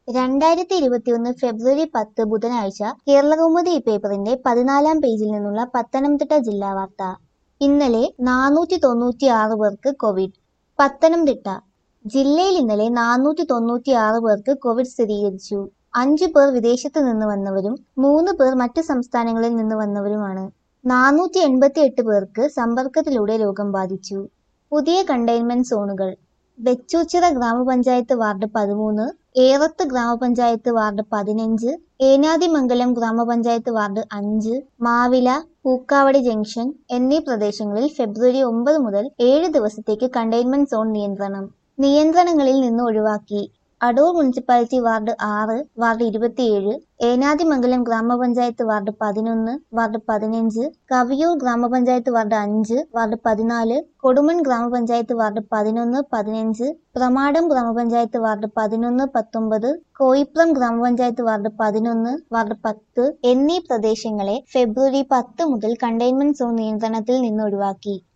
രണ്ടായിരത്തി ഇരുപത്തിയൊന്ന് ഫെബ്രുവരി പത്ത് ബുധനാഴ്ച കേരളകൗമുദി പേപ്പറിന്റെ പതിനാലാം പേജിൽ നിന്നുള്ള പത്തനംതിട്ട ജില്ലാ വാർത്ത ഇന്നലെ നാനൂറ്റി തൊണ്ണൂറ്റി ആറ് പേർക്ക് കോവിഡ് പത്തനംതിട്ട ജില്ലയിൽ ഇന്നലെ നാനൂറ്റി തൊണ്ണൂറ്റി ആറ് പേർക്ക് കോവിഡ് സ്ഥിരീകരിച്ചു അഞ്ചു പേർ വിദേശത്തു നിന്ന് വന്നവരും മൂന്ന് പേർ മറ്റ് സംസ്ഥാനങ്ങളിൽ നിന്ന് വന്നവരുമാണ് നാനൂറ്റി എൺപത്തി എട്ട് പേർക്ക് സമ്പർക്കത്തിലൂടെ രോഗം ബാധിച്ചു പുതിയ കണ്ടെയ്ൻമെന്റ് സോണുകൾ വെച്ചൂച്ചിറ ഗ്രാമപഞ്ചായത്ത് വാർഡ് പതിമൂന്ന് ഏറത്ത് ഗ്രാമപഞ്ചായത്ത് വാർഡ് പതിനഞ്ച് ഏനാദിമംഗലം ഗ്രാമപഞ്ചായത്ത് വാർഡ് അഞ്ച് മാവില പൂക്കാവടി ജംഗ്ഷൻ എന്നീ പ്രദേശങ്ങളിൽ ഫെബ്രുവരി ഒമ്പത് മുതൽ ഏഴ് ദിവസത്തേക്ക് കണ്ടെയ്ൻമെന്റ് സോൺ നിയന്ത്രണം നിയന്ത്രണങ്ങളിൽ നിന്ന് ഒഴിവാക്കി അടൂർ മുനിസിപ്പാലിറ്റി വാർഡ് ആറ് വാർഡ് ഇരുപത്തിയേഴ് ഏനാദിമംഗലം ഗ്രാമപഞ്ചായത്ത് വാർഡ് പതിനൊന്ന് വാർഡ് പതിനഞ്ച് കവിയൂർ ഗ്രാമപഞ്ചായത്ത് വാർഡ് അഞ്ച് വാർഡ് പതിനാല് കൊടുമൺ ഗ്രാമപഞ്ചായത്ത് വാർഡ് പതിനൊന്ന് പതിനഞ്ച് പ്രമാടം ഗ്രാമപഞ്ചായത്ത് വാർഡ് പതിനൊന്ന് പത്തൊമ്പത് കോയിപ്രം ഗ്രാമപഞ്ചായത്ത് വാർഡ് പതിനൊന്ന് വാർഡ് പത്ത് എന്നീ പ്രദേശങ്ങളെ ഫെബ്രുവരി പത്ത് മുതൽ കണ്ടെയ്ൻമെന്റ് സോൺ നിയന്ത്രണത്തിൽ നിന്ന് ഒഴിവാക്കി